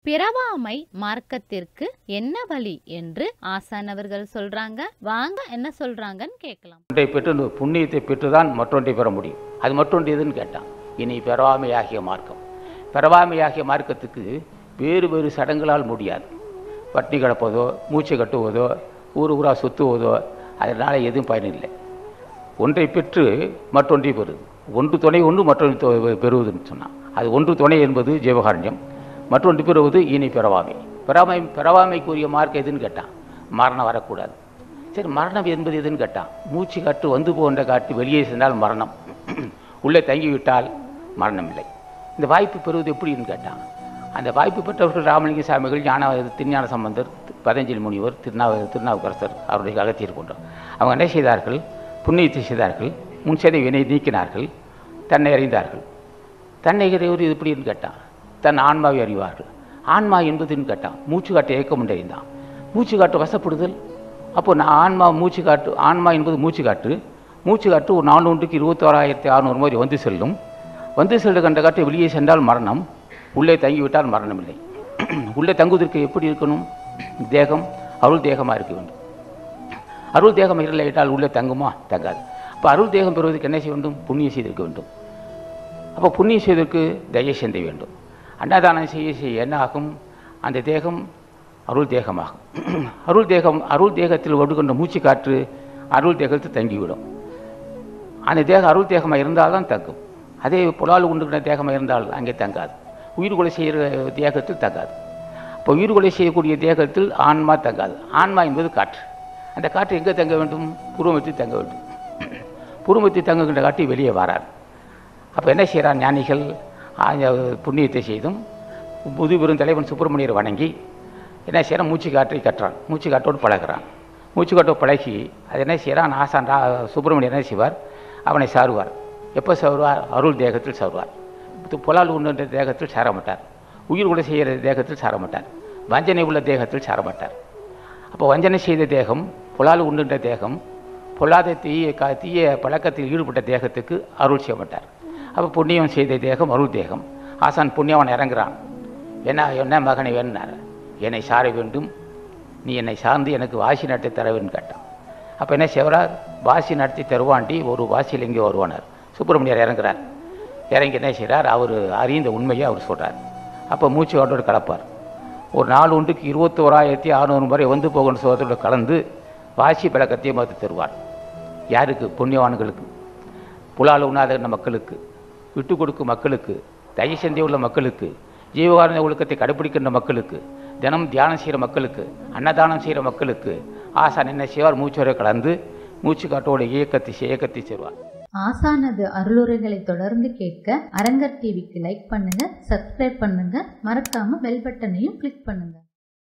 பிறவாமை மார்க்கத்திற்கு என்ன வழி என்று ஆசான் அவர்கள் சொல்றாங்க வாங்க என்ன சொல்றாங்கன்னு கேட்கலாம் ஒன்றை பெற்று இந்த புண்ணியத்தை பெற்றுதான் மற்றொன்றை பெற முடியும் அது மற்றொன்று எதுன்னு கேட்டான் இனி பெறாமையாகிய மார்க்கம் பெறாமையாகிய மார்க்கத்துக்கு வேறு வேறு சடங்குகளால் முடியாது வட்டி கிடப்பதோ மூச்சு கட்டுவதோ ஊர் ஊரா சுற்றுவதோ அதனால் எதுவும் பயனில்லை ஒன்றை பெற்று மற்றொன்றை பெறுது ஒன்று துணை ஒன்று மற்றொன்று தொ- பெறுவதுன்னு சொன்னான் அது ஒன்று துணை என்பது ஜீவகாரண்யம் மற்றொன்று பெறுவது இனி பெறவாமை பெறாமை பெறவாமைக்குரிய மார்க் எதுன்னு கேட்டான் மரணம் வரக்கூடாது சரி மரணம் என்பது எதுன்னு கேட்டான் மூச்சு காற்று வந்து போன்ற காற்று வெளியே சென்றால் மரணம் உள்ளே தங்கிவிட்டால் மரணம் இல்லை இந்த வாய்ப்பு பெறுவது எப்படின்னு கேட்டான் அந்த வாய்ப்பு பெற்றவர்கள் ராமலிங்க சாமிகள் ஞான திருஞான சம்பந்தர் பதஞ்சலி முனிவர் திருநாவ திருநாவுக்கரசர் அவருடைய அகத்தியர் கொண்டோம் அவங்க என்ன செய்தார்கள் புண்ணியத்தை செய்தார்கள் முன் செய்த வினை நீக்கினார்கள் தன்னை அறிந்தார்கள் தன்னை அறிவது இது எப்படின்னு கேட்டான் தன் ஆன்மாவை அறிவார்கள் ஆன்மா என்பதுன்னு கேட்டான் மூச்சு காட்டு ஏக்கம் அறிந்தான் மூச்சு காட்டு வசப்படுதல் அப்போ நான் ஆன்மா மூச்சு காட்டு ஆன்மா என்பது மூச்சு காட்டு மூச்சு காட்டு ஒரு நாலு ஒன்றுக்கு இருபத்தோராயிரத்தி அறநூறு மாதிரி வந்து செல்லும் வந்து செல்ல கண்ட காட்டு வெளியே சென்றால் மரணம் உள்ளே தங்கிவிட்டால் மரணம் இல்லை உள்ளே தங்குவதற்கு எப்படி இருக்கணும் தேகம் அருள் தேகமாக இருக்க வேண்டும் அருள் தேகம் இல்லையிட்டால் உள்ளே தங்குமா தங்காது அப்போ அருள் தேகம் பெறுவதற்கு என்ன செய்ய வேண்டும் புண்ணியம் செய்திருக்க வேண்டும் அப்போ புண்ணியம் செய்வதற்கு தயை சிந்தை வேண்டும் அன்னதானம் செய்ய செய்ய என்ன ஆகும் அந்த தேகம் அருள் தேகமாகும் அருள் தேகம் அருள் தேகத்தில் ஒடுகின்ற மூச்சு காற்று அருள் தேகத்தில் தங்கிவிடும் அந்த தேகம் அருள் தேகமாக இருந்தால் தான் தங்கும் அதே புலால் உண்டுகிற தேகமாக இருந்தால் அங்கே தங்காது உயிர் கொலை செய்கிற தேகத்தில் தங்காது இப்போ உயிர் கொலை செய்யக்கூடிய தேகத்தில் ஆன்மா தங்காது ஆன்மா என்பது காற்று அந்த காற்று எங்கே தங்க வேண்டும் புருவத்தில் தங்க வேண்டும் புருவத்தில் தங்குகின்ற காற்று வெளியே வராது அப்போ என்ன செய்கிறான் ஞானிகள் ஆ- புண்ணியத்தை செய்தும் புது பெரும் தலைவன் சுப்பிரமணியர் வணங்கி என்ன செய்கிறான் மூச்சு காற்றை கட்டுறான் மூச்சு காற்றோடு பழகுறான் மூச்சு காற்றோடு பழகி அது என்ன செய்கிறான் ஆசான் ரா சுப்பிரமணியர் என்ன செய்வார் அவனை சாருவார் எப்போ சாருவார் அருள் தேகத்தில் சாருவார் இது புலால் உண்ணுன்ற தேகத்தில் சார மாட்டார் உயிர் கூட செய்கிற தேகத்தில் சார மாட்டார் வஞ்சனை உள்ள தேகத்தில் சார மாட்டார் அப்போ வஞ்சனை செய்த தேகம் புலால் உண்ணுன்ற தேகம் பொல்லாத தீய க தீய பழக்கத்தில் ஈடுபட்ட தேகத்துக்கு அருள் செய்ய மாட்டார் அப்போ புண்ணியம் செய்த தேகம் அருள் தேகம் ஆசான் புண்ணியவன் இறங்குறான் என்ன என்ன மகனை வேணுனார் என்னை சார வேண்டும் நீ என்னை சார்ந்து எனக்கு வாசி நடத்தி தர வேண்டும் கேட்டான் அப்போ என்ன செய்வார் வாசி நடத்தி தருவாண்டி ஒரு வாசியில் எங்கே வருவானார் சுப்பிரமணியர் இறங்குறார் இறங்கி என்ன செய்கிறார் அவர் அறிந்த உண்மையை அவர் சொல்கிறார் அப்போ மூச்சு காட்டோடு கலப்பார் ஒரு நாள் ஒன்றுக்கு இருபத்தோராயிரத்தி அறநூறு முறை வந்து போகின்ற சோதரோடு கலந்து வாசி பழக்கத்தையும் மறுத்து தருவார் யாருக்கு புண்ணியவான்களுக்கு புலால் உண்ணாத மக்களுக்கு விட்டு கொடுக்கும் மக்களுக்கு தயை சிந்தை உள்ள மக்களுக்கு ஜீவகாரண ஒழுக்கத்தை கடைபிடிக்கின்ற மக்களுக்கு தினம் தியானம் செய்கிற மக்களுக்கு அன்னதானம் செய்கிற மக்களுக்கு ஆசான் என்ன செய்வார் மூச்சோரை கலந்து மூச்சு காட்டோட இயக்கத்தை இயக்கத்தை செய்வார் ஆசானது அருளுரைகளை தொடர்ந்து கேட்க அரங்கர் டிவிக்கு லைக் பண்ணுங்க சப்ஸ்கிரைப் பண்ணுங்க மறக்காம பெல் பட்டனையும் கிளிக் பண்ணுங்க